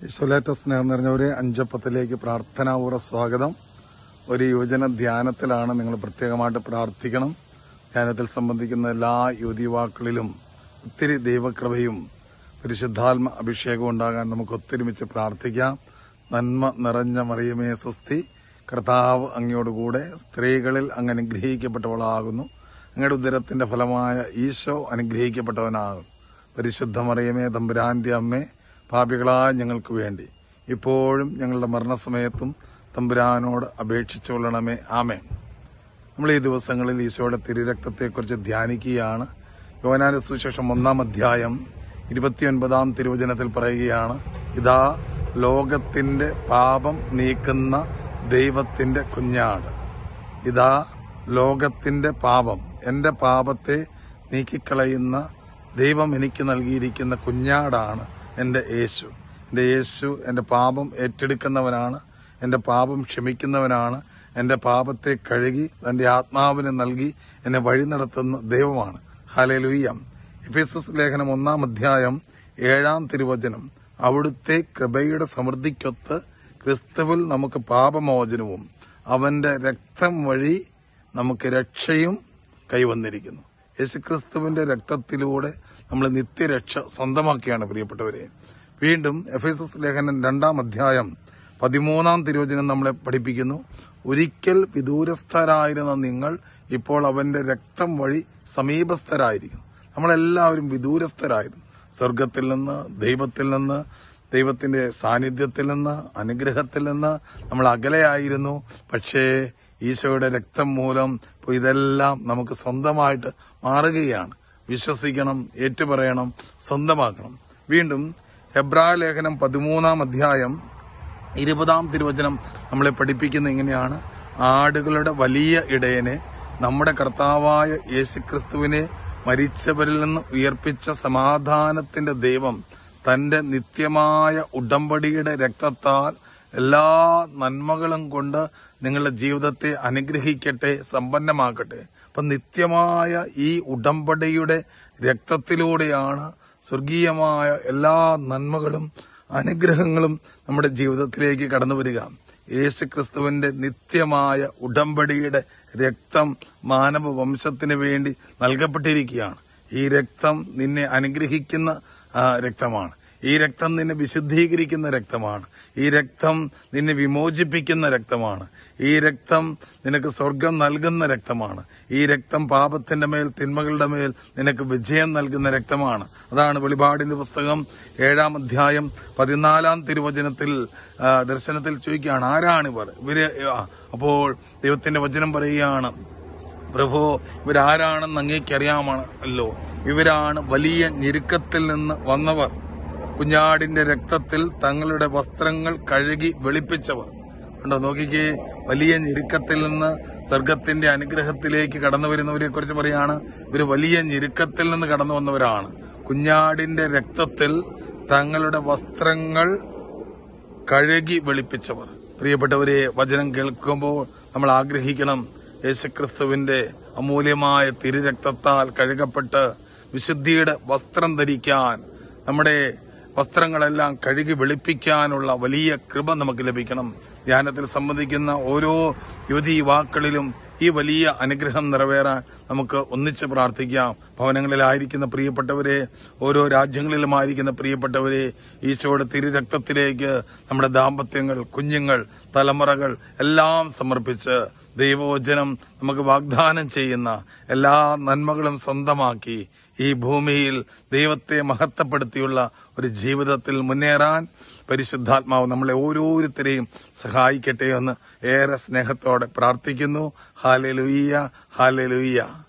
ഈശോലേറ്റ സ്നേഹം നിറഞ്ഞവരെ അഞ്ചപ്പത്തിലേക്ക് പ്രാർത്ഥനാപൂർവ്വ സ്വാഗതം ഒരു യുവജന ധ്യാനത്തിലാണ് നിങ്ങൾ പ്രത്യേകമായിട്ട് പ്രാർത്ഥിക്കണം ധ്യാനത്തിൽ സംബന്ധിക്കുന്ന എല്ലാ യുവതിയുവാക്കളിലും ഒത്തിരി ദൈവകൃപയും പരിശുദ്ധാത്മ അഭിഷേകവും ഉണ്ടാകാൻ നമുക്ക് ഒത്തൊരുമിച്ച് പ്രാർത്ഥിക്കാം നന്മ നിറഞ്ഞ മറിയമേ സ്വസ്തി കർത്താവ് അങ്ങയോടുകൂടെ സ്ത്രീകളിൽ അങ്ങ് അനുഗ്രഹിക്കപ്പെട്ടവളാകുന്നു അങ്ങയുടെ ഉദരത്തിന്റെ ഫലമായ ഈശോ അനുഗ്രഹിക്കപ്പെട്ടവനാകും പരിശുദ്ധ മറിയമേ തമ്പുരാന്റെ അമ്മേ പാപികളായ ഞങ്ങൾക്ക് വേണ്ടി ഇപ്പോഴും ഞങ്ങളുടെ മരണസമയത്തും തമ്പുരാനോട് അപേക്ഷിച്ചു കൊള്ളണമേ ആമേ നമ്മൾ ഈ ദിവസങ്ങളിൽ ഈശോയുടെ തിരുരക്തത്തെക്കുറിച്ച് ധ്യാനിക്കുകയാണ് യോനാന സുശേഷം ഒന്നാം അധ്യായം ഇരുപത്തിയൊൻപതാം തിരുവചനത്തിൽ പറയുകയാണ് ഇതാ ലോകത്തിന്റെ പാപം നീക്കുന്ന ദൈവത്തിന്റെ കുഞ്ഞാട് ഇതാ ലോകത്തിന്റെ പാപം എന്റെ പാപത്തെ നീക്കിക്കളയുന്ന ദൈവം എനിക്ക് നൽകിയിരിക്കുന്ന കുഞ്ഞാടാണ് എന്റെ യേശു എന്റെ യേശു എന്റെ പാപം ഏറ്റെടുക്കുന്നവനാണ് എന്റെ പാപം ക്ഷമിക്കുന്നവനാണ് എന്റെ പാപത്തെ കഴുകി തന്റെ ആത്മാവിനെ നൽകി എന്നെ വഴി നടത്തുന്ന ദൈവമാണ് ഹാലേലുയ്യം എഫേസസ് ലേഖനം ഒന്നാം അധ്യായം ഏഴാം തിരുവചനം അവിടുത്തെ കൃപയുടെ സമൃദ്ധിക്കൊത്ത് ക്രിസ്തുവിൽ നമുക്ക് പാപമോചനവും അവന്റെ രക്തം വഴി നമുക്ക് രക്ഷയും കൈവന്നിരിക്കുന്നു യേശുക്രിസ്തുവിന്റെ രക്തത്തിലൂടെ നമ്മൾ നിത്യരക്ഷ സ്വന്തമാക്കിയാണ് പ്രിയപ്പെട്ടവരെ വീണ്ടും എഫ് എസ് എസ് ലേഖനം രണ്ടാം അധ്യായം പതിമൂന്നാം തിരുവചനം നമ്മളെ പഠിപ്പിക്കുന്നു ഒരിക്കൽ വിദൂരസ്ഥരായിരുന്ന നിങ്ങൾ ഇപ്പോൾ അവന്റെ രക്തം വഴി സമീപസ്ഥരായിരിക്കുന്നു നമ്മളെല്ലാവരും വിദൂരസ്ഥരായിരുന്നു സ്വർഗത്തിൽ നിന്ന് ദൈവത്തിൽ നിന്ന് ദൈവത്തിന്റെ സാന്നിധ്യത്തിൽ നിന്ന് അനുഗ്രഹത്തിൽ നിന്ന് നമ്മൾ അകലെയായിരുന്നു പക്ഷേ ഈശോയുടെ രക്തം മൂലം ഇപ്പൊ ഇതെല്ലാം നമുക്ക് സ്വന്തമായിട്ട് മാറുകയാണ് വിശ്വസിക്കണം ഏറ്റുപറയണം സ്വന്തമാക്കണം വീണ്ടും എബ്രാ ലേഖനം പതിമൂന്നാം അധ്യായം ഇരുപതാം തിരുവചനം നമ്മളെ പഠിപ്പിക്കുന്ന ഇങ്ങനെയാണ് ആടുകളുടെ വലിയ ഇടയനെ നമ്മുടെ കർത്താവായ യേശുക്രിസ്തുവിനെ മരിച്ചവരിൽ നിന്ന് ഉയർപ്പിച്ച സമാധാനത്തിന്റെ ദൈവം തന്റെ നിത്യമായ ഉടമ്പടിയുടെ രക്തത്താൽ എല്ലാ നന്മകളും കൊണ്ട് നിങ്ങളുടെ ജീവിതത്തെ അനുഗ്രഹിക്കട്ടെ സമ്പന്നമാക്കട്ടെ അപ്പൊ നിത്യമായ ഈ ഉടമ്പടിയുടെ രക്തത്തിലൂടെയാണ് സ്വർഗീയമായ എല്ലാ നന്മകളും അനുഗ്രഹങ്ങളും നമ്മുടെ ജീവിതത്തിലേക്ക് കടന്നു വരിക യേശുക്രിസ്തുവിന്റെ നിത്യമായ ഉടമ്പടിയുടെ രക്തം മാനവ വംശത്തിന് വേണ്ടി നൽകപ്പെട്ടിരിക്കുകയാണ് ഈ രക്തം നിന്നെ അനുഗ്രഹിക്കുന്ന ആ, രക്തമാണ് ഈ രക്തം നിന്നെ വിശുദ്ധീകരിക്കുന്ന രക്തമാണ് ഈ രക്തം നിന്നെ വിമോചിപ്പിക്കുന്ന രക്തമാണ് ഈ രക്തം നിനക്ക് സ്വർഗം നൽകുന്ന രക്തമാണ് ഈ രക്തം പാപത്തിന്റെ മേൽ തിന്മകളുടെ മേൽ നിനക്ക് വിജയം നൽകുന്ന രക്തമാണ് അതാണ് വെളിപാടിന്റെ പുസ്തകം ഏഴാം അധ്യായം പതിനാലാം തിരുവചനത്തിൽ ആ, ദർശനത്തിൽ ചോദിക്കുകയാണ് ആരാണിവർ ഇവര് ആ, അപ്പോൾ ദൈവത്തിന്റെ വചനം പറയുകയാണ് പ്രഭു ഇവരാരാണെന്ന് അങ്ങേക്കറിയാമല്ലോ ഇവരാണ് വലിയ ഞെരുക്കത്തിൽ നിന്ന് വന്നവർ കുഞ്ഞാടിന്റെ രക്തത്തിൽ തങ്ങളുടെ വസ്ത്രങ്ങൾ കഴുകി വെളുപ്പിച്ചവർ കണ്ടോ നോക്കിക്കേ വലിയ ഞെരുക്കത്തിൽ നിന്ന് സ്വർഗത്തിന്റെ അനുഗ്രഹത്തിലേക്ക് കടന്നു വരുന്നവരെ കുറിച്ച് പറയാണ് ഇവര് വലിയ ഞെരുക്കത്തിൽ നിന്ന് കടന്നു വന്നവരാണ് കുഞ്ഞാടിന്റെ രക്തത്തിൽ തങ്ങളുടെ വസ്ത്രങ്ങൾ കഴുകി വെളുപ്പിച്ചവർ പ്രിയപ്പെട്ടവരെ വചനം കേൾക്കുമ്പോൾ നമ്മൾ ആഗ്രഹിക്കണം യേശുക്രിസ്തുവിന്റെ അമൂല്യമായ തിരുരക്തത്താൽ കഴുകപ്പെട്ട് വിശുദ്ധിയുടെ വസ്ത്രം ധരിക്കാൻ നമ്മുടെ വസ്ത്രങ്ങളെല്ലാം കഴുകി വെളുപ്പിക്കാനുള്ള വലിയ കൃപ നമുക്ക് ലഭിക്കണം ധ്യാനത്തിൽ സംബന്ധിക്കുന്ന ഓരോ യുവതി യുവാക്കളിലും ഈ വലിയ അനുഗ്രഹം നിറവേറാൻ നമുക്ക് ഒന്നിച്ച് പ്രാർത്ഥിക്കാം ഭവനങ്ങളിലായിരിക്കുന്ന പ്രിയപ്പെട്ടവരെ ഓരോ രാജ്യങ്ങളിലുമായിരിക്കുന്ന പ്രിയപ്പെട്ടവരെ ഈശോയുടെ തിരുരക്തത്തിലേക്ക് നമ്മുടെ ദാമ്പത്യങ്ങൾ കുഞ്ഞുങ്ങൾ തലമുറകൾ എല്ലാം സമർപ്പിച്ച് ദൈവവചനം നമുക്ക് വാഗ്ദാനം ചെയ്യുന്ന എല്ലാ നന്മകളും സ്വന്തമാക്കി ഈ ഭൂമിയിൽ ദൈവത്തെ മഹത്വപ്പെടുത്തിയുള്ള ഒരു ജീവിതത്തിൽ മുന്നേറാൻ പരിശുദ്ധാത്മാവ് നമ്മളെ ഓരോരുത്തരെയും സഹായിക്കട്ടെ എന്ന് ഏറെ സ്നേഹത്തോടെ പ്രാർത്ഥിക്കുന്നു ഹാലെ ലുയ്യ ഹാലെ ലുയ്യ